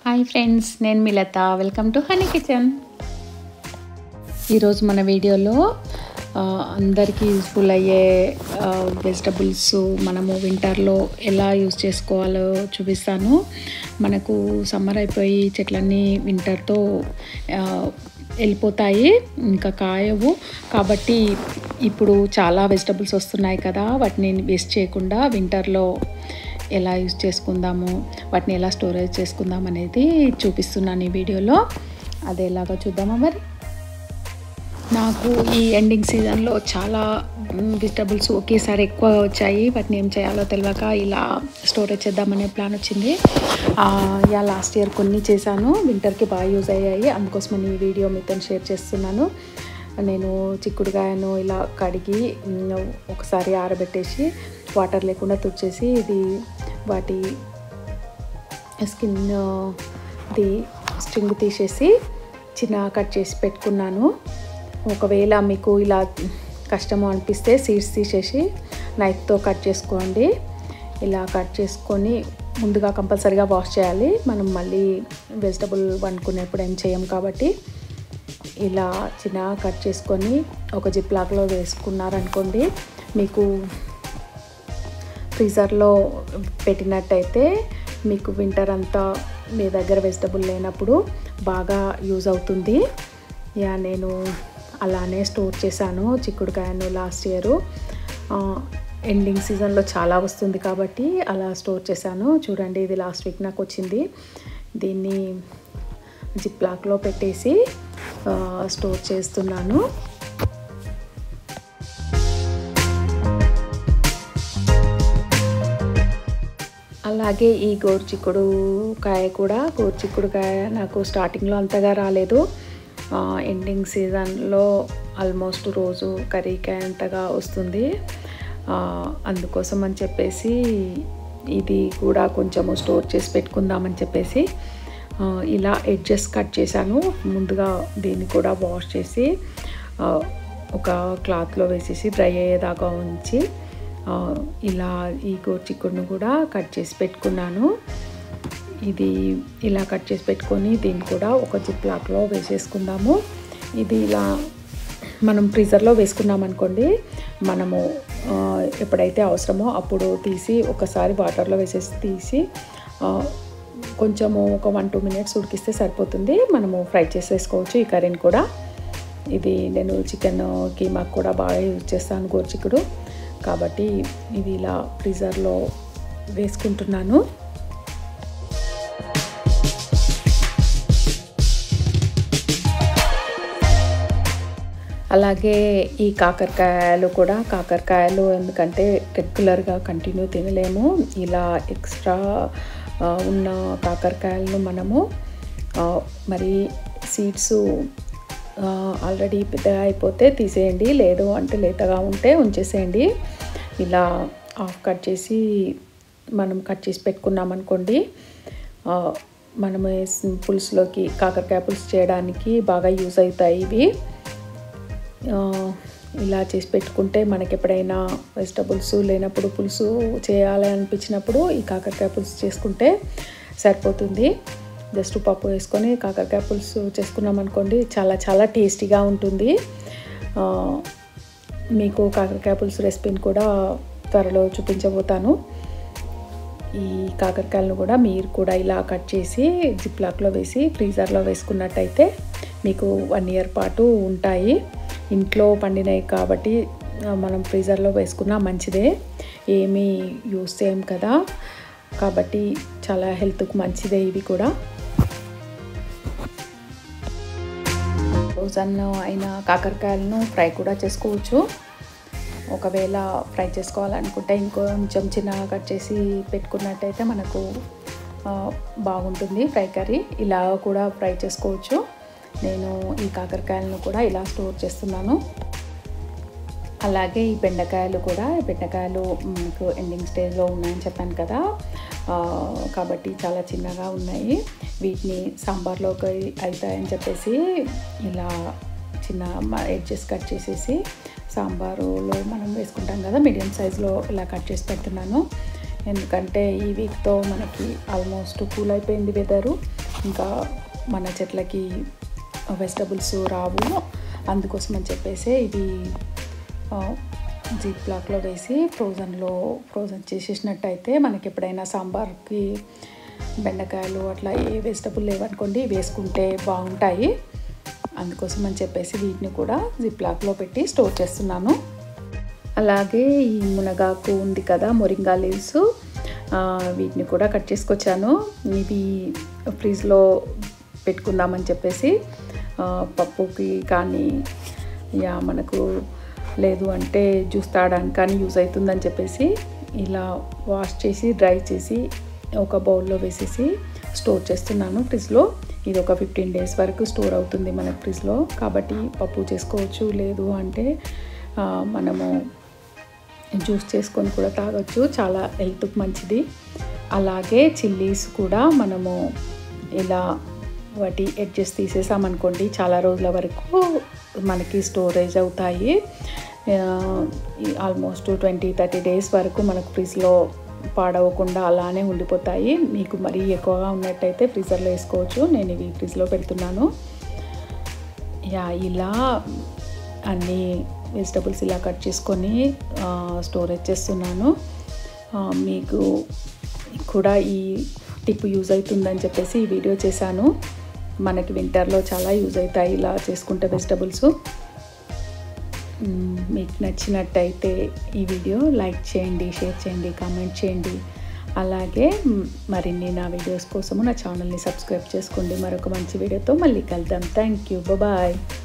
hi friends నేను Milatha welcome to honey kitchen ఈరోజు మన వీడియోలో ఆ, అందరికీ యూస్ఫుల్ అయ్యే వెజిటబుల్స్ మనము వింటర్లో ఎలా యూస్ చేసుకోవాలో చూపిస్తాను మనకు సమ్మర్ అయిపోయి చెట్లన్నీ వింటర్తో వెళ్ళిపోతాయి ఇంకా కాయవు కాబట్టి ఇప్పుడు చాలా వెజిటబుల్స్ వస్తున్నాయి కదా వాటిని వేస్ట్ చేయకుండా వింటర్లో ఎలా యూజ్ చేసుకుందాము వాటిని ఎలా స్టోరేజ్ చేసుకుందాం అనేది చూపిస్తున్నాను ఈ వీడియోలో అది ఎలాగో చూద్దామా మరి నాకు ఈ ఎండింగ్ సీజన్లో చాలా వెజిటబుల్స్ ఒకేసారి ఎక్కువ వచ్చాయి వాటిని ఏం చేయాలో తెలియక ఇలా స్టోరేజ్ చేద్దామనే ప్లాన్ వచ్చింది ఆ, యా లాస్ట్ ఇయర్ కొన్ని చేశాను వింటర్కి బాగా యూజ్ అయ్యాయి అందుకోసమని ఈ వీడియో మీతో షేర్ చేస్తున్నాను నేను చిక్కుడుకాయను ఇలా కడిగి ఉమ్, ఒకసారి ఆరబెట్టేసి వాటర్ లేకుండా తుడిచేసి ఇది వాటి స్కిన్ ది స్ట్రింగ్ తీసేసి చిన్న కట్ చేసి పెట్టుకున్నాను ఒకవేళ మీకు ఇలా కష్టము అనిపిస్తే సీడ్స్ తీసేసి నైఫ్తో కట్ చేసుకోండి ఇలా కట్ చేసుకొని ముందుగా కంపల్సరీగా వాష్ చేయాలి మనం మళ్ళీ వెజిటబుల్ వండుకునేప్పుడు ఏం చేయం కాబట్టి ఇలా చిన్న కట్ చేసుకొని ఒక జిప్ లాక్లో వేసుకున్నారనుకోండి మీకు ఫ్రీజర్లో పెట్టినట్టయితే మీకు వింటర్ అంతా మీ దగ్గర వెజిటబుల్ లేనప్పుడు బాగా యూజ్ అవుతుంది యా నేను అలానే స్టోర్ చేశాను చిక్కుడుకాయను లాస్ట్ ఇయర్ ఎండింగ్ సీజన్లో చాలా వస్తుంది కాబట్టి అలా స్టోర్ చేశాను చూడండి ఇది లాస్ట్ వీక్ నాకు వచ్చింది దీన్ని జిప్ లాక్లో పెట్టేసి ఆ, స్టోర్ చేస్తున్నాను అలాగే ఈ గోరుచిక్కుడు కాయ కూడా గోరుచిక్కుడు కాయ నాకు స్టార్టింగ్లో అంతగా రాలేదు ఆ, ఎండింగ్ సీజన్లో ఆల్మోస్ట్ రోజు కర్రీకాయ అంతగా వస్తుంది ఆ, అందుకోసం అని చెప్పేసి ఇది కూడా కొంచెము స్టోర్ చేసి పెట్టుకుందామని చెప్పేసి ఆ, ఇలా ఎడ్జెస్ కట్ చేశాను ముందుగా దీన్ని కూడా వాష్ చేసి ఆ, ఒక క్లాత్లో వేసేసి డ్రై అయ్యేదాకా ఉంచి ఆ, ఇలా ఈ గోర్చిక్కుడును కూడా కట్ చేసి పెట్టుకున్నాను ఇది ఇలా కట్ చేసి పెట్టుకొని దీన్ని కూడా ఒక జిప్ లాక్లో వేసేసుకుందాము ఇది ఇలా మనం ఫ్రీజర్లో వేసుకున్నాం అనుకోండి మనము ఆ, ఎప్పుడైతే అవసరమో అప్పుడు తీసి ఒకసారి వాటర్లో వేసేసి తీసి ఆ, కొంచెము ఒక వన్ టూ మినిట్స్ ఉడికిస్తే సరిపోతుంది మనము ఫ్రై చేసేసుకోవచ్చు ఈ కర్రీని కూడా ఇది నేను చికెన్ కీమాకు కూడా బాగా యూజ్ చేస్తాను గోరుచిక్కుడు కాబట్టి ఇది ఇలా ఫ్రీజర్లో వేసుకుంటున్నాను అలాగే ఈ కాకరకాయలు కూడా కాకరకాయలు ఎందుకంటే రెగ్యులర్గా కంటిన్యూ తినలేము ఇలా ఎక్స్ట్రా ఆ, ఉన్న కాకరకాయలను మనము ఆ, మరి సీడ్స్ ఆల్రెడీ పెద్దగా అయిపోతే తీసేయండి లేదు అంటే లేతగా ఉంటే ఉంచేసేయండి ఇలా హాఫ్ కట్ చేసి మనం కట్ చేసి పెట్టుకున్నాం అనుకోండి ఆ, మనం వేసిన పులుసులోకి కాకరకాయ పులుసు చేయడానికి బాగా యూజ్ అవుతాయి ఇవి ఆ, ఇలా చేసి పెట్టుకుంటే మనకి ఎప్పుడైనా వెజిటబుల్స్ లేనప్పుడు పులుసు చేయాలి అనిపించినప్పుడు ఈ కాకరకాయ పులుసు చేసుకుంటే సరిపోతుంది జస్ట్ పప్పు వేసుకొని కాకరకాయ పులుసు చేసుకున్నాం అనుకోండి చాలా చాలా టేస్టీగా ఉంటుంది ఆ, మీకు కాకరకాయ పులుసు రెసిపీని కూడా త్వరలో చూపించబోతాను ఈ కాకరకాయలను కూడా మీరు కూడా ఇలా కట్ చేసి జిప్ లాక్లో వేసి ఫ్రీజర్లో వేసుకున్నట్టయితే మీకు వన్ ఇయర్ పాటు ఉంటాయి ఇంట్లో పండినవి కాబట్టి ఆ, మనం ఫ్రీజర్లో వేసుకున్నా మంచిదే ఏమీ యూస్ చేయం కదా కాబట్టి చాలా హెల్త్కు మంచిదే ఇవి కూడా ఫ్రోజన్ అయిన కాకరకాయలను ఫ్రై కూడా చేసుకోవచ్చు ఒకవేళ ఫ్రై చేసుకోవాలనుకుంటే ఇంకొంచెం చిన్నగా కట్ చేసి పెట్టుకున్నట్టయితే మనకు ఆ, బాగుంటుంది ఫ్రై కర్రీ ఇలా కూడా ఫ్రై చేసుకోవచ్చు నేను ఈ కాకరకాయలను కూడా ఇలా స్టోర్ చేస్తున్నాను అలాగే ఈ బెండకాయలు కూడా ఈ బెండకాయలు మీకు ఎండింగ్ స్టేజ్లో ఉన్నాయని చెప్పాను కదా ఆ, కాబట్టి చాలా చిన్నగా ఉన్నాయి వీటిని సాంబార్లోకి అవుతాయని చెప్పేసి ఇలా చిన్న ఎడ్జెస్ కట్ చేసేసి సాంబారులో మనం వేసుకుంటాం కదా మీడియం సైజులో ఇలా కట్ చేసి పెడుతున్నాను ఎందుకంటే ఈ వీక్తో మనకి ఆల్మోస్ట్ కూల్ అయిపోయింది వెదరు ఇంకా మన చెట్లకి వెజిటబుల్స్ రావు అందుకోసం అని చెప్పేసి ఇది జీప్ బ్లాక్లో వేసి ఫ్రోజన్లో ఫ్రోజన్ చేసేసినట్టయితే మనకి ఎప్పుడైనా సాంబార్కి బెండకాయలు అట్లా ఏ వెజిటబుల్ లేవనుకోండి వేసుకుంటే బాగుంటాయి అందుకోసం అని చెప్పేసి వీటిని కూడా జిప్ లాక్లో పెట్టి స్టోర్ చేస్తున్నాను అలాగే ఈ మునగాకు ఉంది కదా మొరింగా లీవ్స్ వీటిని కూడా కట్ చేసుకొచ్చాను ఇవి ఫ్రిడ్జ్లో పెట్టుకుందామని చెప్పేసి పప్పుకి కానీ యా మనకు లేదు అంటే జ్యూస్ తాగడానికి కానీ యూజ్ అవుతుందని చెప్పేసి ఇలా వాష్ చేసి డ్రై చేసి ఒక బౌల్లో వేసేసి స్టోర్ చేస్తున్నాను ఫ్రిడ్జ్లో ఇది ఒక ఫిఫ్టీన్ డేస్ వరకు స్టోర్ అవుతుంది మనకు ఫ్రిడ్జ్లో కాబట్టి పప్పు చేసుకోవచ్చు లేదు అంటే మనము జ్యూస్ చేసుకొని కూడా తాగొచ్చు చాలా హెల్త్కి మంచిది అలాగే చిల్లీస్ కూడా మనము ఇలా వాటి ఎడ్జెస్ తీసేసామనుకోండి చాలా రోజుల వరకు మనకి స్టోరేజ్ అవుతాయి ఆల్మోస్ట్ ట్వంటీ థర్టీ డేస్ వరకు మనకు ఫ్రిడ్జ్లో పాడవకుండా అలానే ఉండిపోతాయి మీకు మరీ ఎక్కువగా ఉన్నట్టయితే ఫ్రీజర్లో వేసుకోవచ్చు నేను ఇవి ఫ్రిడ్జ్లో పెడుతున్నాను యా ఇలా అన్నీ వెజిటబుల్స్ ఇలా కట్ చేసుకొని స్టోరేజ్ చేస్తున్నాను మీకు కూడా ఈ టిప్ యూజ్ అవుతుందని చెప్పేసి ఈ వీడియో చేశాను మనకి వింటర్లో చాలా యూజ్ అవుతాయి ఇలా చేసుకుంటే వెజిటబుల్స్ మీకు నచ్చినట్టయితే ఈ వీడియో లైక్ చేయండి షేర్ చేయండి కామెంట్ చేయండి అలాగే మరిన్ని నా వీడియోస్ కోసము నా ఛానల్ని సబ్స్క్రైబ్ చేసుకోండి మరొక మంచి వీడియోతో మళ్ళీ కలుద్దాం థ్యాంక్ యూ బాయ్